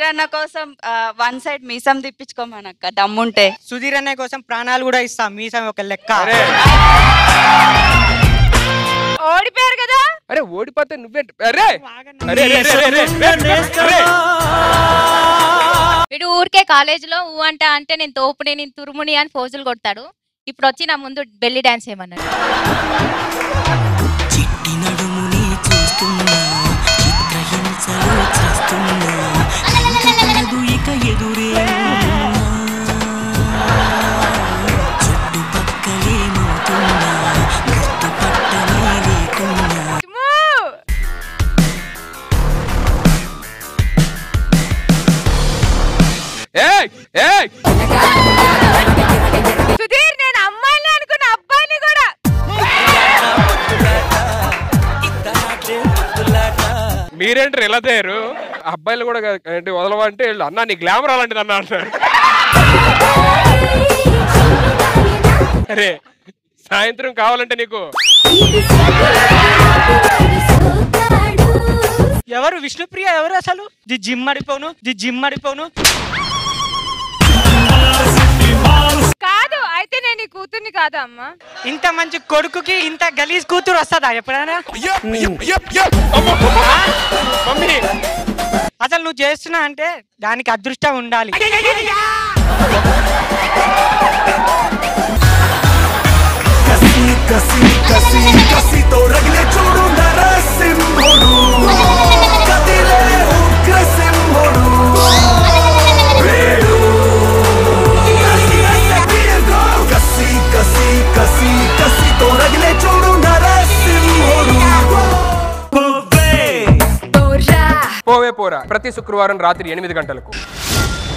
అన్న కోసం one side మీసం తిప్పించుకోమనక్క దమ్ముంటే సుధీర్ అన్నయ్య కోసం ప్రాణాలు కూడా ఇస్తాం మీసం ఒక లెక్క ఓడిపోయారు కదా అరే ఓడిపోతే నువ్వే అరే అరే అరే, అరే, అరే, అరే, అరే. వీడు ఊరికే కాలేజీలో ఊ అంట అంటే నేను తోపుని నేను తురుముని అని ఫోజులు కొడతాడు ఇప్పుడు వచ్చి నా ముందు బెల్లి డాన్స్ ఏమన్నాడు చిట్టి నడుముని చూస్తున్నా చిత్రహింసలో చేస్తున్నా కలదు ఇక ఎదురే చుట్టుపక్కలేమవుతున్నా గుర్తుపట్టనే లేకున్నా ఏయ్ ఏయ్ సుధీర్ నేను అమ్మాయిని అనుకున్న అబ్బాయిని కూడా మీరేంటారు ఎలా తయారు అబ్బాయిలు కూడా కాదు, ఏంటి వదలవంటే వీళ్ళు అన్న నీ గ్లామర్ అలాంటిది అన్న అంటారు అరే సాయంత్రం కావాలంటే నీకు ఎవరు విష్ణుప్రియ ఎవరు అసలు ది జిమ్ అడిపోను ది జిమ్ అడిపోను కాదు అయితే నేను ఈ కూతుర్ని కాదా అమ్మా ఇంత మంచి కొడుకుకి ఇంత గలీజ్ కూతురు వస్తుందా ఎప్పుడైనా మమ్మీ అసలు నువ్వు చేస్తున్నా అంటే దానికి అదృష్టం ఉండాలి కసి కసి కసి కసితో రగిలే చూడు నరసింహుడు కదిలే ఉగ్రసింహుడు వేడు కసి కసి కసి కసితో రగిలే చూడు నరసింహుడు పోవే పోరా ప్రతి శుక్రవారం రాత్రి ఎనిమిది గంటలకు